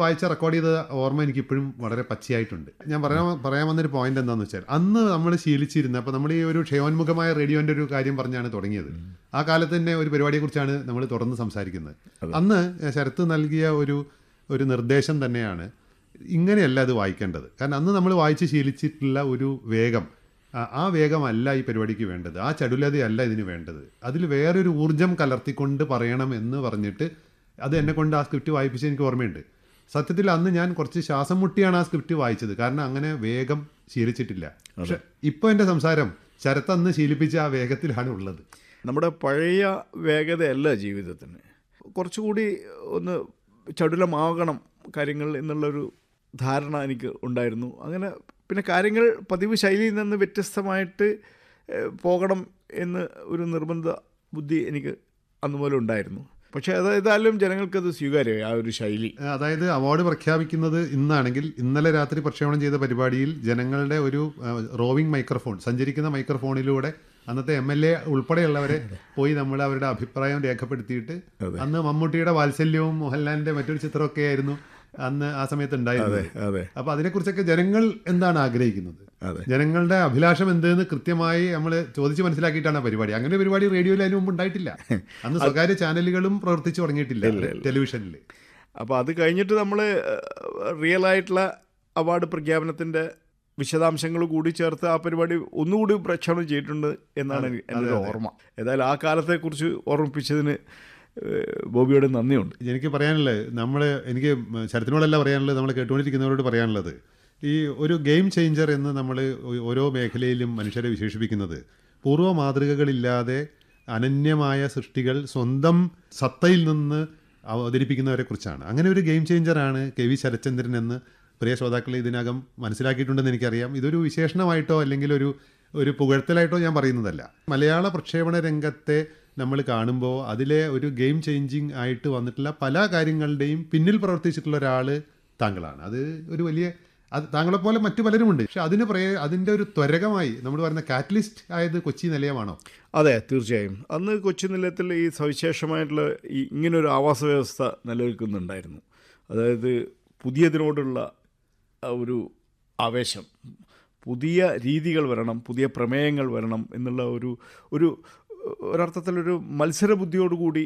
വായിച്ച റെക്കോർഡ് ചെയ്ത ഓർമ്മ എനിക്ക് ഇപ്പോഴും വളരെ പച്ചയായിട്ടുണ്ട് ഞാൻ പറയാൻ പറയാൻ വന്നൊരു പോയിന്റ് എന്താണെന്ന് വെച്ചാൽ അന്ന് നമ്മൾ ശീലിച്ചിരുന്ന അപ്പോൾ നമ്മൾ ഈ ഒരു ക്ഷയോന്മുഖമായ റേഡിയോന്റെ ഒരു കാര്യം പറഞ്ഞാണ് തുടങ്ങിയത് ആ കാലത്ത് തന്നെ ഒരു പരിപാടിയെക്കുറിച്ചാണ് നമ്മൾ തുറന്ന് സംസാരിക്കുന്നത് അന്ന് ശരത്ത് നൽകിയ ഒരു ഒരു നിർദ്ദേശം തന്നെയാണ് ഇങ്ങനെയല്ല അത് വായിക്കേണ്ടത് കാരണം അന്ന് നമ്മൾ വായിച്ച് ശീലിച്ചിട്ടുള്ള ഒരു വേഗം ആ- ആ വേഗമല്ല ഈ പരിപാടിക്ക് വേണ്ടത് ആ ചടുലതയല്ല ഇതിന് വേണ്ടത് അതിൽ വേറൊരു ഊർജം കലർത്തിക്കൊണ്ട് പറയണം എന്ന് പറഞ്ഞിട്ട് അത് എന്നെ കൊണ്ട് ആ സ്ക്രിപ്റ്റ് വായിപ്പിച്ച് എനിക്ക് ഓർമ്മയുണ്ട് സത്യത്തിൽ അന്ന് ഞാൻ കുറച്ച് ശ്വാസം മുട്ടിയാണ് ആ സ്ക്രിപ്റ്റ് വായിച്ചത് കാരണം അങ്ങനെ വേഗം ശീലിച്ചിട്ടില്ല പക്ഷെ ഇപ്പോൾ എൻ്റെ സംസാരം ശരത്ത് അന്ന് ശീലിപ്പിച്ച ആ വേഗത്തിലാണ് ഉള്ളത് നമ്മുടെ പഴയ വേഗതയല്ല ജീവിതത്തിന് കുറച്ചുകൂടി ഒന്ന് ചടുലമാകണം കാര്യങ്ങൾ എന്നുള്ളൊരു ധാരണ എനിക്ക് ഉണ്ടായിരുന്നു അങ്ങനെ പിന്നെ കാര്യങ്ങൾ പതിവ് ശൈലിയിൽ നിന്ന് വ്യത്യസ്തമായിട്ട് ഏഹ്, പോകണം എന്ന് ഒരു നിർബന്ധ ബുദ്ധി എനിക്ക് അന്ന് മുതൽ ഉണ്ടായിരുന്നു പക്ഷേ അത് ഏതായാലും ജനങ്ങൾക്കത് സ്വീകാര്യമായി ആ ഒരു ശൈലി അതായത് അവാർഡ് പ്രഖ്യാപിക്കുന്നത് ഇന്നാണെങ്കിൽ ഇന്നലെ രാത്രി പ്രക്ഷേപണം ചെയ്ത പരിപാടിയിൽ ജനങ്ങളുടെ ഒരു റോവിംഗ് മൈക്രോഫോൺ സഞ്ചരിക്കുന്ന മൈക്രോഫോണിലൂടെ അന്നത്തെ എം എൽ എ ഉൾപ്പെടെയുള്ളവരെ പോയി നമ്മൾ അവരുടെ അഭിപ്രായം രേഖപ്പെടുത്തിയിട്ട് അന്ന് മമ്മൂട്ടിയുടെ വാത്സല്യവും മോഹൻലാലിന്റെ മറ്റൊരു ചിത്രമൊക്കെ ആയിരുന്നു അന്ന് ആ സമയത്ത് ഉണ്ടായിരുന്നത് അതെ അപ്പൊ അതിനെക്കുറിച്ചൊക്കെ ജനങ്ങൾ എന്താണ് ആഗ്രഹിക്കുന്നത് അതെ. ജനങ്ങളുടെ അഭിലാഷം എന്തെന്ന് കൃത്യമായി നമ്മൾ ചോദിച്ച് മനസ്സിലാക്കിയിട്ടാണ് ആ പരിപാടി അങ്ങനെ ഒരു പരിപാടി റേഡിയോയിൽ അതിന് മുമ്പ് ഉണ്ടായിട്ടില്ല അന്ന് സ്വകാര്യ ചാനലുകളും പ്രവർത്തിച്ചു തുടങ്ങിയിട്ടില്ല ടെലിവിഷനിൽ അപ്പോൾ അത് കഴിഞ്ഞിട്ട് നമ്മൾ റിയൽ ആയിട്ടുള്ള അവാർഡ് പ്രഖ്യാപനത്തിൻ്റെ വിശദാംശങ്ങൾ കൂടി ചേർത്ത് ആ പരിപാടി ഒന്നുകൂടി പ്രക്ഷേപണം ചെയ്തിട്ടുണ്ട് എന്നാണ് എനിക്ക് എൻ്റെ ഒരു ഓർമ്മ ഏതായാലും ആ കാലത്തെക്കുറിച്ച് ഓർമ്മിപ്പിച്ചതിന് ഏഹ്, ബോബിയോട് നന്ദിയുണ്ട് എനിക്ക് പറയാനുള്ളത് നമ്മൾ എനിക്ക് ശരത്തിനോടല്ല പറയാനുള്ളത് നമ്മൾ കേട്ടുകൊണ്ടിരിക്കുന്നവരോട് പറയാനുള്ളത് ഈ ഒരു ഗെയിം ചേഞ്ചർ എന്ന് നമ്മൾ ഓരോ മേഖലയിലും മനുഷ്യരെ വിശേഷിപ്പിക്കുന്നത് പൂർവ്വ മാതൃകകളില്ലാതെ അനന്യമായ സൃഷ്ടികൾ സ്വന്തം സത്തയിൽ നിന്ന് അവതരിപ്പിക്കുന്നവരെ കുറിച്ചാണ് അങ്ങനെ ഒരു ഗെയിം ചേഞ്ചറാണ് കെ വി ശരത്ചന്ദ്രൻ എന്ന് പ്രിയ ശ്രോതാക്കൾ ഇതിനകം മനസ്സിലാക്കിയിട്ടുണ്ടെന്ന് എനിക്കറിയാം ഇതൊരു വിശേഷണമായിട്ടോ അല്ലെങ്കിൽ ഒരു ഒരു പുകഴ്ത്തലായിട്ടോ ഞാൻ പറയുന്നതല്ല മലയാള പ്രക്ഷേപണ രംഗത്തെ നമ്മൾ കാണുമ്പോൾ അതിലെ ഒരു ഗെയിം ചേഞ്ചിങ് ആയിട്ട് വന്നിട്ടുള്ള പല കാര്യങ്ങളുടെയും പിന്നിൽ പ്രവർത്തിച്ചിട്ടുള്ള ഒരാൾ താങ്കളാണ് അത് ഒരു വലിയ അത് താങ്കളെപ്പോലെ മറ്റു പലരുമുണ്ട് പക്ഷെ അതിന് പ്രേ അതിൻ്റെ ഒരു ത്വരകമായി നമ്മൾ പറയുന്ന കാറ്റലിസ്റ്റ് ആയത് കൊച്ചി നിലയമാണോ അതെ തീർച്ചയായും അന്ന് കൊച്ചി നിലയത്തിൽ ഈ സവിശേഷമായിട്ടുള്ള ഈ ഇങ്ങനൊരു ആവാസ വ്യവസ്ഥ നിലനിൽക്കുന്നുണ്ടായിരുന്നു അതായത് പുതിയതിനോടുള്ള ആ ഒരു ആവേശം പുതിയ രീതികൾ വരണം പുതിയ പ്രമേയങ്ങൾ വരണം എന്നുള്ള ഒരു ഒരു ഒരർത്ഥത്തിലൊരു മത്സര ബുദ്ധിയോടുകൂടി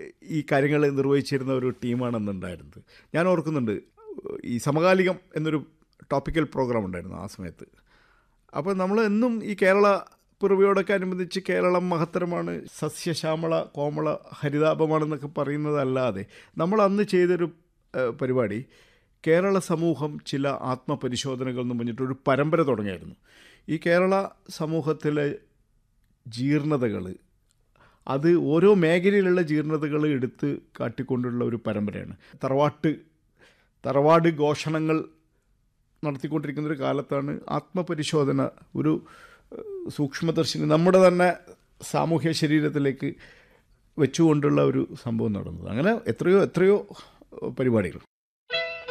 ഈ കാര്യങ്ങൾ നിർവഹിച്ചിരുന്ന ഒരു ടീമാണെന്നുണ്ടായിരുന്നത് ഞാൻ ഓർക്കുന്നുണ്ട് ഈ സമകാലികം എന്നൊരു ടോപ്പിക്കൽ പ്രോഗ്രാം ഉണ്ടായിരുന്നു ആ സമയത്ത് അപ്പോൾ നമ്മൾ എന്നും ഈ കേരള പിറവിയോടൊക്കെ അനുബന്ധിച്ച് കേരളം മഹത്തരമാണ് സസ്യശ്യാമള കോമള ഹരിതാപമാണെന്നൊക്കെ പറയുന്നതല്ലാതെ നമ്മൾ അന്ന് ചെയ്തൊരു ഏഹ്, പരിപാടി കേരള സമൂഹം ചില ആത്മപരിശോധനകൾ എന്ന് പറഞ്ഞിട്ടൊരു പരമ്പര തുടങ്ങിയായിരുന്നു ഈ കേരള സമൂഹത്തിലെ ജീർണതകൾ അത് ഓരോ മേഖലയിലുള്ള ജീർണതകൾ എടുത്ത് കാട്ടിക്കൊണ്ടുള്ള ഒരു പരമ്പരയാണ് തറവാട്ട് തറവാട് ഘോഷണങ്ങൾ നടത്തിക്കൊണ്ടിരിക്കുന്ന ഒരു കാലത്താണ് ആത്മപരിശോധന ഒരു ഏഹ്, സൂക്ഷ്മദർശിനി നമ്മുടെ തന്നെ സാമൂഹ്യ ശരീരത്തിലേക്ക് വെച്ചുകൊണ്ടുള്ള ഒരു സംഭവം നടന്നത് അങ്ങനെ എത്രയോ എത്രയോ ഏഹ്, പരിപാടികൾ